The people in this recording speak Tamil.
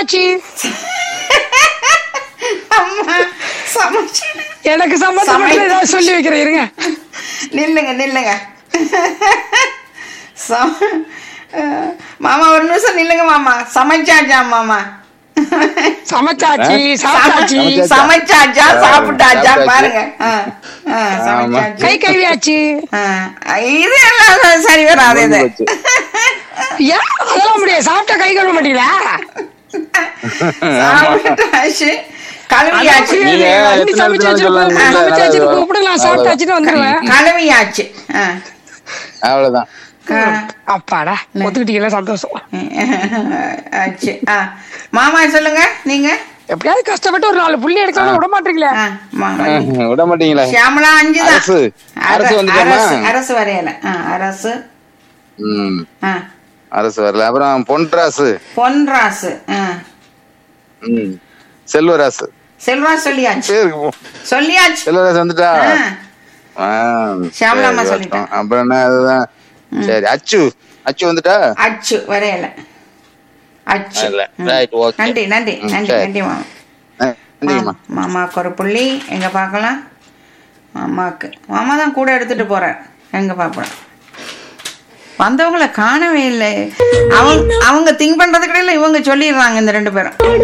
சமைச்சாச்சு அம்மா சமைச்சு எனக்கு சம்மந்தம் சமை- ஏதாவது சொல்லி வைக்கிறேன் இருங்க நில்லுங்க நில்லுங்க சம- அஹ், மாமா ஒரு நிமிஷம் நில்லுங்க மாமா சமைச்சாச்சா மாமா சமைச்சாச்சு சாப்பிட்டாச்சு சமைச்சாச்சா? சமைச்சாச்சா ஆ, சாப்பிட்டாச்சா சாப்பிட்டாச்சு. பாருங்க ஆ, ஆ, சமைச்சாச்சு. கை கழுவியாச்சு ஆ, இது எல்லாம் சரி வராது இது முடிஞ்சு போச்சு. ஏன் அதெல்லாம் முடியாது சாப்பிட்டா கை கழுவ மாட்டீங்களா சாப்பிட்டாச்சு கழுவியாச்சு அதான் நீங்க அண்ணி எத்தனை சமைச்சு தடவை சொல்லலாம் வச்சிருப்பாங்க. முடியல, சமைச்சாச்சு அவ்வளவுதான். கூப்பிடலாம் சாப்பிட்டாச்சுன்னு வந்துருவேன் கழுவியாச்சு ஆ. அவ்வளவுதான் க- அப்பாடா ஒத்துக்கிட்டீங்களா சந்தோஷம் ஆச்சு ஆ மாமா சொல்லுங்க நீங்க எப்படியாவது கஷ்டப்பட்டு ஒரு நாலு புள்ளி எடுக்கலாம் விட மாட்டீங்களே ஆ, மாமா விட மாட்டீங்களா சியாமலா அஞ்சு தான் அரசு. அரசு வந்துட்டாமா? அரசு அரசு வரையல ஆ, அரசு ம் ஆ, அரசு வரல அப்புறம் பொன்ராசு பொன்ராசு ஆ. ம் செல்வராசு செல்வராஜ் சொல்லியாச்சு பேருக்கு போ. சொல்லியாச்சு செல்வராசு வந்துட்டா ஆ, ஆ, சியாமளாம்மா சரி, சொல்லிட்டா. வரட்டும். அப்புறம் என்ன அதுதான் சரி அச்சு அச்சு வந்துட்டா அச்சு வரையல அச்சு இல்ல. ம். Right, okay. நன்றி நன்றி ம், நன்றி சரி. நன்றி மாமா நன்றிம்மா மாமா- மாமாவுக்கு ஒரு புள்ளி எங்க பார்க்கலாம் மாமாக்கு மாமா தான் கூட எடுத்துட்டு போறார் எங்க பார்ப்போம் வந்தவங்கள காணவே இல்லை அவங்க அவங்க திங்க் பண்றதுக்கு இடையில இவங்க சொல்லிடுறாங்க இந்த ரெண்டு பேரும்